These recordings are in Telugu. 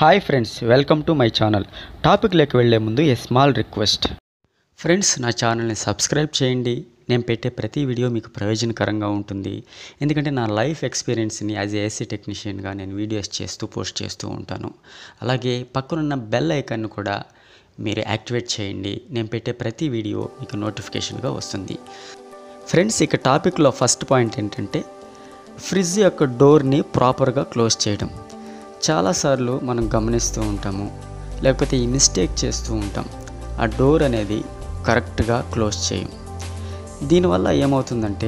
hi friends welcome to my channel టాపిక్లోకి వెళ్ళే ముందు ఏ స్మాల్ రిక్వెస్ట్ ఫ్రెండ్స్ నా ఛానల్ని సబ్స్క్రైబ్ చేయండి నేను పెట్టే ప్రతి వీడియో మీకు ప్రయోజనకరంగా ఉంటుంది ఎందుకంటే నా లైఫ్ ఎక్స్పీరియన్స్ని యాజ్ ఏసీ టెక్నీషియన్గా నేను వీడియోస్ చేస్తూ పోస్ట్ చేస్తూ ఉంటాను అలాగే పక్కనున్న బెల్ ఐకాన్ కూడా మీరు యాక్టివేట్ చేయండి నేను పెట్టే ప్రతి వీడియో మీకు నోటిఫికేషన్గా వస్తుంది ఫ్రెండ్స్ ఇక టాపిక్లో ఫస్ట్ పాయింట్ ఏంటంటే ఫ్రిడ్జ్ యొక్క డోర్ని ప్రాపర్గా క్లోజ్ చేయడం చాలాసార్లు మనం గమనిస్తూ ఉంటాము లేకపోతే ఈ మిస్టేక్ చేస్తూ ఉంటాం ఆ డోర్ అనేది కరెక్ట్గా క్లోజ్ చేయం దీనివల్ల ఏమవుతుందంటే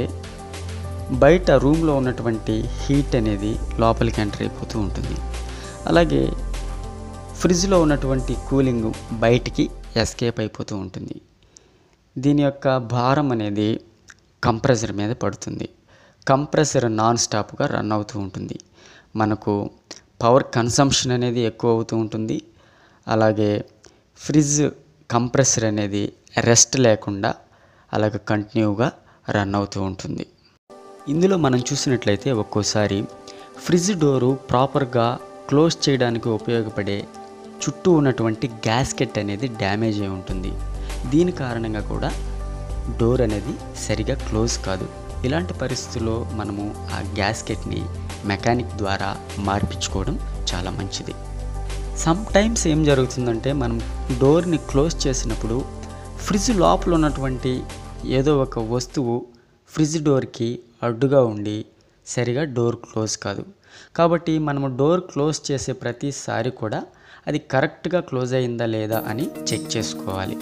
బయట రూమ్లో ఉన్నటువంటి హీట్ అనేది లోపలికి ఎంటర్ అయిపోతూ ఉంటుంది అలాగే ఫ్రిడ్జ్లో ఉన్నటువంటి కూలింగ్ బయటికి ఎస్కేప్ అయిపోతూ ఉంటుంది దీని యొక్క భారం అనేది కంప్రెసర్ మీద పడుతుంది కంప్రెసర్ నాన్ స్టాప్గా రన్ అవుతూ ఉంటుంది మనకు పవర్ కన్సంప్షన్ అనేది ఎక్కువ అవుతూ ఉంటుంది అలాగే ఫ్రిడ్జ్ కంప్రెసర్ అనేది రెస్ట్ లేకుండా అలాగే కంటిన్యూగా రన్ అవుతూ ఉంటుంది ఇందులో మనం చూసినట్లయితే ఒక్కోసారి ఫ్రిడ్జ్ డోరు ప్రాపర్గా క్లోజ్ చేయడానికి ఉపయోగపడే చుట్టూ ఉన్నటువంటి గ్యాస్కెట్ అనేది డ్యామేజ్ అయి ఉంటుంది దీని కారణంగా కూడా డోర్ అనేది సరిగా క్లోజ్ కాదు ఇలాంటి పరిస్థితుల్లో మనము ఆ గ్యాస్కెట్ని మెకానిక్ ద్వారా మార్పించుకోవడం చాలా మంచిది సమ్ టైమ్స్ ఏం జరుగుతుందంటే మనం డోర్ని క్లోజ్ చేసినప్పుడు ఫ్రిడ్జ్ లోపల ఉన్నటువంటి ఏదో ఒక వస్తువు ఫ్రిడ్జ్ డోర్కి అడ్డుగా ఉండి సరిగా డోర్ క్లోజ్ కాదు కాబట్టి మనము డోర్ క్లోజ్ చేసే ప్రతిసారి కూడా అది కరెక్ట్గా క్లోజ్ అయిందా లేదా అని చెక్ చేసుకోవాలి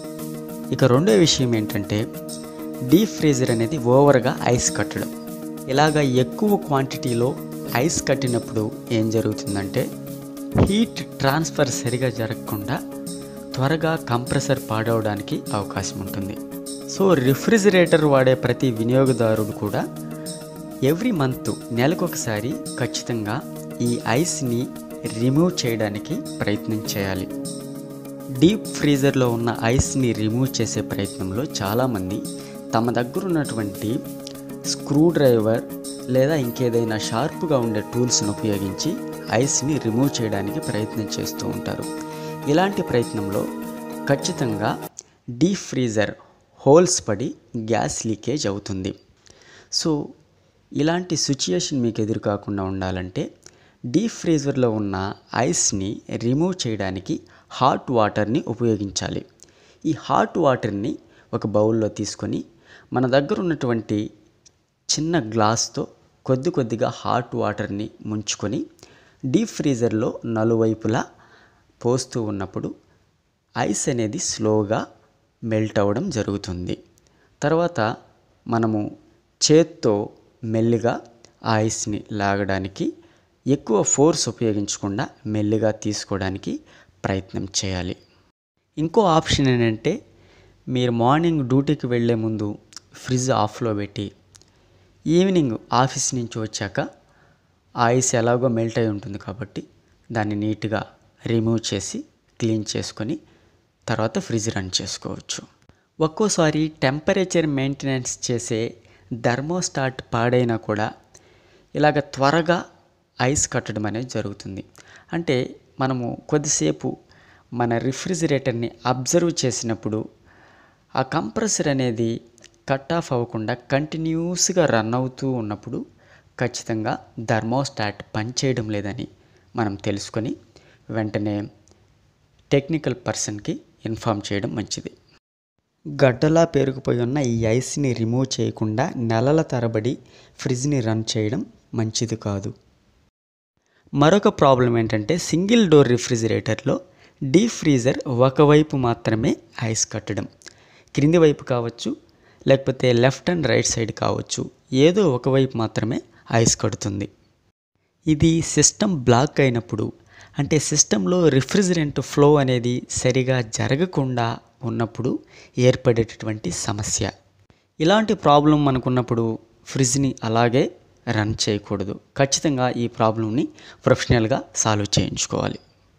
ఇక రెండో విషయం ఏంటంటే డీప్ ఫ్రీజర్ అనేది ఓవర్గా ఐస్ కట్టడం ఇలాగ ఎక్కువ క్వాంటిటీలో ఐస్ కట్టినప్పుడు ఏం జరుగుతుందంటే హీట్ ట్రాన్స్ఫర్ సరిగా జరగకుండా త్వరగా కంప్రెసర్ పాడవడానికి అవకాశం ఉంటుంది సో రిఫ్రిజిరేటర్ వాడే ప్రతి వినియోగదారుడు కూడా ఎవ్రీ మంత్ నెలకొకసారి ఖచ్చితంగా ఈ ఐస్ని రిమూవ్ చేయడానికి ప్రయత్నం చేయాలి డీప్ ఫ్రీజర్లో ఉన్న ఐస్ని రిమూవ్ చేసే ప్రయత్నంలో చాలామంది తమ దగ్గర ఉన్నటువంటి స్క్రూ డ్రైవర్ లేదా ఇంకేదైనా షార్ప్గా ఉండే టూల్స్ను ఉపయోగించి ఐస్ని రిమూవ్ చేయడానికి ప్రయత్నం చేస్తూ ఉంటారు ఇలాంటి ప్రయత్నంలో ఖచ్చితంగా డీప్ ఫ్రీజర్ హోల్స్ పడి గ్యాస్ లీకేజ్ అవుతుంది సో ఇలాంటి సిచ్యుయేషన్ మీకు ఎదురు కాకుండా ఉండాలంటే డీప్ ఫ్రీజర్లో ఉన్న ఐస్ని రిమూవ్ చేయడానికి హాట్ వాటర్ని ఉపయోగించాలి ఈ హాట్ వాటర్ని ఒక బౌల్లో తీసుకొని మన దగ్గర ఉన్నటువంటి చిన్న గ్లాస్తో కొద్ది కొద్దిగా హాట్ వాటర్ని ముంచుకొని డీప్ ఫ్రీజర్లో నలువైపులా పోస్తూ ఉన్నప్పుడు ఐస్ అనేది స్లోగా మెల్ట్ అవ్వడం జరుగుతుంది తర్వాత మనము చేత్తో మెల్లిగా ఆ ఐస్ని లాగడానికి ఎక్కువ ఫోర్స్ ఉపయోగించకుండా మెల్లిగా తీసుకోవడానికి ప్రయత్నం చేయాలి ఇంకో ఆప్షన్ ఏంటంటే మీరు మార్నింగ్ డ్యూటీకి వెళ్ళే ముందు ఫ్రిడ్జ్ ఆఫ్లో పెట్టి ఈవినింగ్ ఆఫీస్ నుంచి వచ్చాక ఆ ఐస్ ఎలాగో మెల్ట్ అయి ఉంటుంది కాబట్టి దాన్ని నీట్గా రిమూవ్ చేసి క్లీన్ చేసుకొని తర్వాత ఫ్రిడ్జ్ రన్ చేసుకోవచ్చు ఒక్కోసారి టెంపరేచర్ మెయింటెనెన్స్ చేసే థర్మోస్టాట్ పాడైనా కూడా ఇలాగ త్వరగా ఐస్ కట్టడం అనేది జరుగుతుంది అంటే మనము కొద్దిసేపు మన రిఫ్రిజిరేటర్ని అబ్జర్వ్ చేసినప్పుడు ఆ కంప్రెసర్ అనేది కట్ ఆఫ్ అవ్వకుండా కంటిన్యూస్గా రన్ అవుతూ ఉన్నప్పుడు ఖచ్చితంగా థర్మోస్టాట్ పనిచేయడం లేదని మనం తెలుసుకొని వెంటనే టెక్నికల్ పర్సన్కి ఇన్ఫామ్ చేయడం మంచిది గడ్డలా పేరుకుపోయి ఉన్న ఈ ఐస్ని రిమూవ్ చేయకుండా నెలల తరబడి ఫ్రిడ్జ్ని రన్ చేయడం మంచిది కాదు మరొక ప్రాబ్లం ఏంటంటే సింగిల్ డోర్ రిఫ్రిజిరేటర్లో డీప్ ఫ్రీజర్ ఒకవైపు మాత్రమే ఐస్ కట్టడం క్రింది వైపు కావచ్చు లేకపోతే లెఫ్ట్ అండ్ రైట్ సైడ్ కావచ్చు ఏదో ఒకవైపు మాత్రమే ఐస్ కడుతుంది ఇది సిస్టమ్ బ్లాక్ అయినప్పుడు అంటే సిస్టంలో రిఫ్రిజిరెంట్ ఫ్లో అనేది సరిగా జరగకుండా ఉన్నప్పుడు ఏర్పడేటటువంటి సమస్య ఇలాంటి ప్రాబ్లం మనకున్నప్పుడు ఫ్రిడ్జ్ని అలాగే రన్ చేయకూడదు ఖచ్చితంగా ఈ ప్రాబ్లంని ప్రొఫెషనల్గా సాల్వ్ చేయించుకోవాలి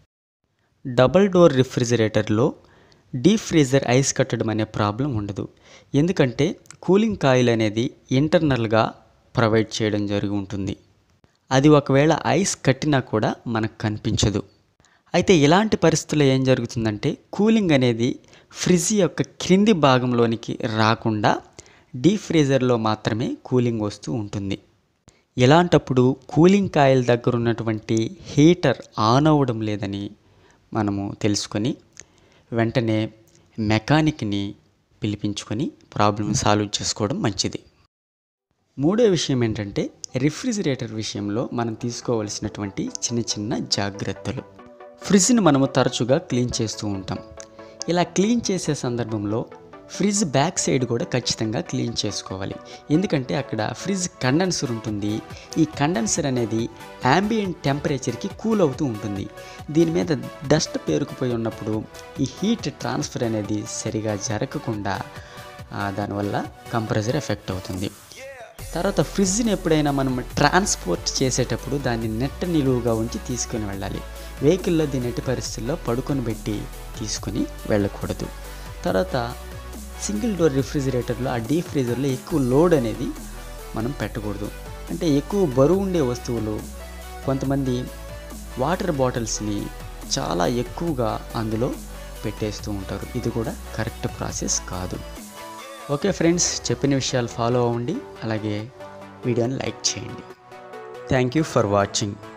డబల్ డోర్ రిఫ్రిజిరేటర్లో డీప్ ఫ్రీజర్ ఐస్ కట్టడం అనే ప్రాబ్లం ఉండదు ఎందుకంటే కూలింగ్ కాయిల్ అనేది ఇంటర్నల్గా ప్రొవైడ్ చేయడం జరిగి ఉంటుంది అది ఒకవేళ ఐస్ కట్టినా కూడా మనకు కనిపించదు అయితే ఇలాంటి పరిస్థితుల్లో ఏం జరుగుతుందంటే కూలింగ్ అనేది ఫ్రిడ్జ్ యొక్క క్రింది భాగంలోనికి రాకుండా డీప్ ఫ్రీజర్లో మాత్రమే కూలింగ్ వస్తూ ఉంటుంది ఇలాంటప్పుడు కూలింగ్ కాయిల్ దగ్గర ఉన్నటువంటి హీటర్ ఆన్ అవ్వడం లేదని మనము తెలుసుకొని వెంటనే మెకానిక్ని పిలిపించుకొని ప్రాబ్లమ్ సాల్వ్ చేసుకోవడం మంచిది మూడో విషయం ఏంటంటే రిఫ్రిజిరేటర్ విషయంలో మనం తీసుకోవలసినటువంటి చిన్న చిన్న జాగ్రత్తలు ఫ్రిడ్జ్ని మనము తరచుగా క్లీన్ చేస్తూ ఉంటాం ఇలా క్లీన్ చేసే సందర్భంలో ఫ్రిడ్జ్ బ్యాక్ సైడ్ కూడా ఖచ్చితంగా క్లీన్ చేసుకోవాలి ఎందుకంటే అక్కడ ఫ్రిడ్జ్ కండెన్సర్ ఉంటుంది ఈ కండెన్సర్ అనేది యాంబియంట్ టెంపరేచర్కి కూల్ అవుతూ ఉంటుంది దీని మీద డస్ట్ పేరుకుపోయి ఉన్నప్పుడు ఈ హీట్ ట్రాన్స్ఫర్ అనేది సరిగా జరగకుండా ఆ, దానివల్ల కంప్రెసర్ ఎఫెక్ట్ అవుతుంది తర్వాత ఫ్రిడ్జ్ని ఎప్పుడైనా మనం ట్రాన్స్పోర్ట్ చేసేటప్పుడు దాన్ని నెట్ట నిలువుగా ఉంచి తీసుకొని వెళ్ళాలి వెహికల్లో దీని ఎట్టి పరిస్థితుల్లో పడుకొని పెట్టి తీసుకొని వెళ్ళకూడదు తర్వాత సింగిల్ డోర్ రిఫ్రిజిరేటర్లో ఆ డీప్ ఫ్రీజర్లో ఎక్కువ లోడ్ అనేది మనం పెట్టకూడదు అంటే ఎక్కువ బరువు ఉండే వస్తువులు కొంతమంది వాటర్ బాటిల్స్ని చాలా ఎక్కువగా అందులో పెట్టేస్తూ ఉంటారు ఇది కూడా కరెక్ట్ ప్రాసెస్ కాదు ఓకే ఫ్రెండ్స్ చెప్పిన విషయాలు ఫాలో అవ్వండి అలాగే వీడియోని లైక్ చేయండి థ్యాంక్ యూ ఫర్ వాచింగ్